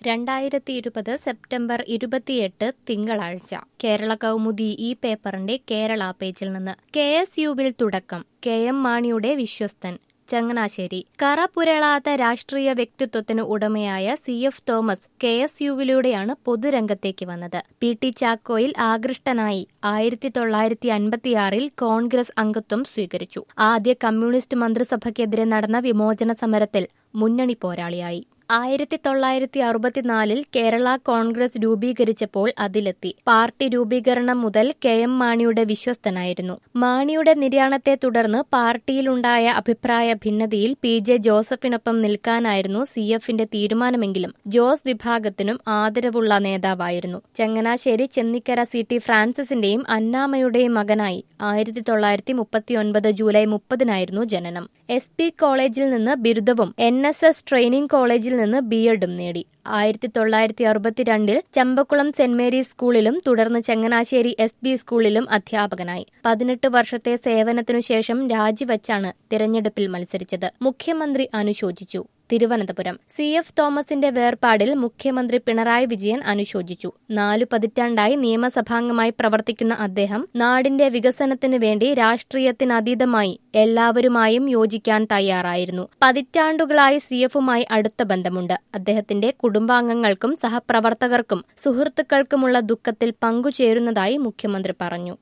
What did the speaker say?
രണ്ടായിരത്തി ഇരുപത് സെപ്റ്റംബർ ഇരുപത്തിയെട്ട് തിങ്കളാഴ്ച കേരള കൗമുദി ഈ പേപ്പറിന്റെ കേരള പേജിൽ നിന്ന് കെ എസ് യുവിൽ തുടക്കം കെ എം മാണിയുടെ വിശ്വസ്തൻ ചങ്ങനാശ്ശേരി കറ പുരളാത്ത രാഷ്ട്രീയ വ്യക്തിത്വത്തിന് ഉടമയായ C F Thomas K S യുവിലൂടെയാണ് പൊതുരംഗത്തേക്ക് വന്നത് പി ടി ചാക്കോയിൽ ആകൃഷ്ടനായി ആയിരത്തി തൊള്ളായിരത്തി അൻപത്തിയാറിൽ കോൺഗ്രസ് അംഗത്വം സ്വീകരിച്ചു ആദ്യ കമ്മ്യൂണിസ്റ്റ് മന്ത്രിസഭയ്ക്കെതിരെ നടന്ന വിമോചന സമരത്തിൽ മുന്നണി പോരാളിയായി ആയിരത്തി തൊള്ളായിരത്തി അറുപത്തിനാലിൽ കേരള കോൺഗ്രസ് രൂപീകരിച്ചപ്പോൾ അതിലെത്തി പാർട്ടി രൂപീകരണം മുതൽ കെ എം മാണിയുടെ വിശ്വസ്തനായിരുന്നു മാണിയുടെ നിര്യാണത്തെ തുടർന്ന് പാർട്ടിയിലുണ്ടായ അഭിപ്രായ ഭിന്നതയിൽ പി ജെ ജോസഫിനൊപ്പം നിൽക്കാനായിരുന്നു സി എഫിന്റെ തീരുമാനമെങ്കിലും ജോസ് വിഭാഗത്തിനും ആദരവുള്ള നേതാവായിരുന്നു ചങ്ങനാശ്ശേരി ചെന്നിക്കര സി ടി ഫ്രാൻസിസിന്റെയും അന്നാമയുടെയും മകനായി ആയിരത്തി തൊള്ളായിരത്തി മുപ്പത്തിയൊൻപത് ജൂലൈ മുപ്പതിനായിരുന്നു ജനനം എസ് പി കോളേജിൽ നിന്ന് ബിരുദവും എൻ എസ് എസ് ട്രെയിനിംഗ് കോളേജിൽ നിന്ന് ബി എഡും നേടി ആയിരത്തി തൊള്ളായിരത്തി അറുപത്തിരണ്ടിൽ ചമ്പക്കുളം സെന്റ് മേരീസ് സ്കൂളിലും തുടർന്ന് ചങ്ങനാശ്ശേരി എസ് ബി സ്കൂളിലും അധ്യാപകനായി പതിനെട്ട് വർഷത്തെ സേവനത്തിനു ശേഷം രാജിവച്ചാണ് തിരഞ്ഞെടുപ്പിൽ മത്സരിച്ചത് മുഖ്യമന്ത്രി അനുശോചിച്ചു തിരുവനന്തപുരം സി എഫ് തോമസിന്റെ വേർപാടിൽ മുഖ്യമന്ത്രി പിണറായി വിജയൻ അനുശോചിച്ചു നാലു പതിറ്റാണ്ടായി നിയമസഭാംഗമായി പ്രവർത്തിക്കുന്ന അദ്ദേഹം നാടിന്റെ വികസനത്തിനു വേണ്ടി രാഷ്ട്രീയത്തിനതീതമായി എല്ലാവരുമായും യോജിക്കാൻ തയ്യാറായിരുന്നു പതിറ്റാണ്ടുകളായി സി എഫുമായി അടുത്ത ബന്ധമുണ്ട് അദ്ദേഹത്തിന്റെ കുടുംബാംഗങ്ങൾക്കും സഹപ്രവർത്തകർക്കും സുഹൃത്തുക്കൾക്കുമുള്ള ദുഃഖത്തിൽ പങ്കുചേരുന്നതായി മുഖ്യമന്ത്രി പറഞ്ഞു